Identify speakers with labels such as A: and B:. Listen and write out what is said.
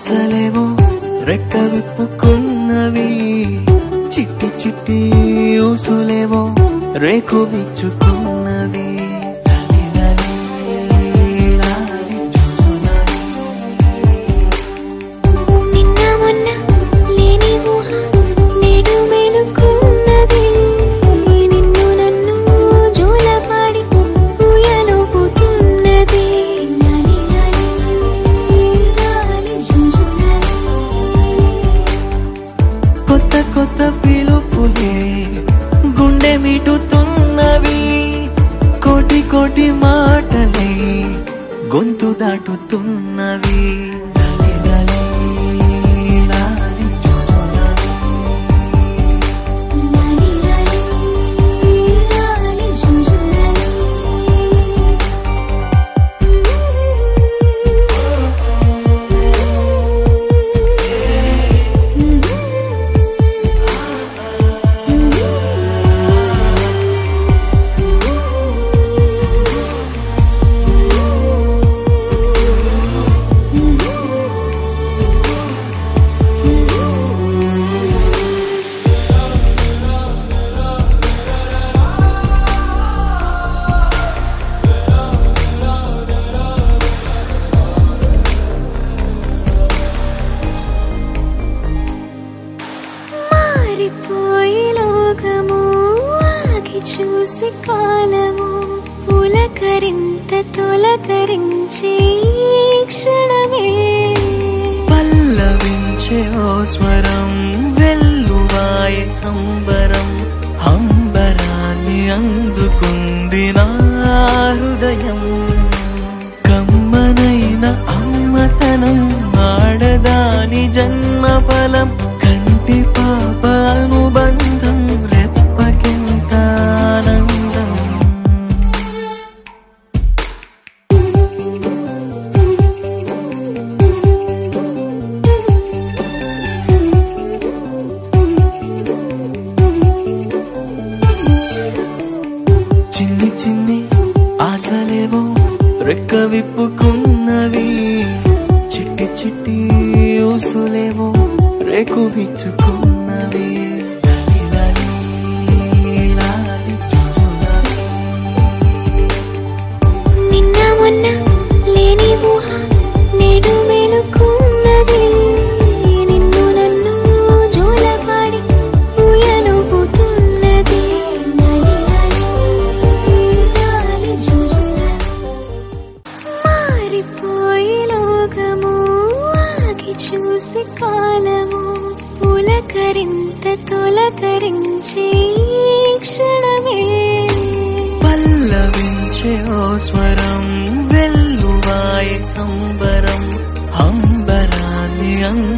A: ఆశలేవో రెక్క విప్పుకున్నవి చిట్టి చిట్టి ఊసులేవో రేకు విచ్చుకున్నవి లాలి లాలి చూచున్నవి.
B: నిన్న మొన్న లేని ఊహ నేడు మేలుకున్నది నిన్ను నన్ను జోలపాడి ఊయలోపుతున్నది లాలి లాలి లాలి జుజులాలి
A: కొత్త కొత్త పిలుపులే గుండె మిటుతున్నవి కోటి కోటి మాటలే గొంతు దాటుతున్నవి లాలి లాలి లాలి చూచున్నవి.
B: లాలి లాలి లాలి జుజులాలి మారిపోయి లోకము ఆగి చూసి కాలము పులకరింత తొలకరించే ఈ క్షణమే
A: పల్లవించే ఓ స్వరం వెల్లువాయ సంబరం అంబరాన్ని అందుకుంది నా హృదయం కమ్మనైన అమ్మతనం ఆడదాని జన్మ ఫలం కంటి పాప అనుబంధం రెప్పకెంత ఆనందం చిన్ని చిన్ని ఆశలేవో రెక్క విప్పుకున్నవి చిట్టి చిట్టి ఊసులేవో రేకు విచ్చుకున్నవి లాలి లాలి లాలి చూచున్నవి.
B: నిన్న మొన్న లేని ఊహ నేడు మేలుకున్నది నిన్ను నన్ను జోలపాడి ఊయలోపుతున్నది లాలి లాలి లాలి జుజులాలి మారిపోయి లోకము ఆగి చూసి కాలము పులకరింత తొలకరించే ఈ క్షణమే
A: పల్లవించే ఓ స్వరం వెల్లువాయ సంబరం అంబరాన్ని అందు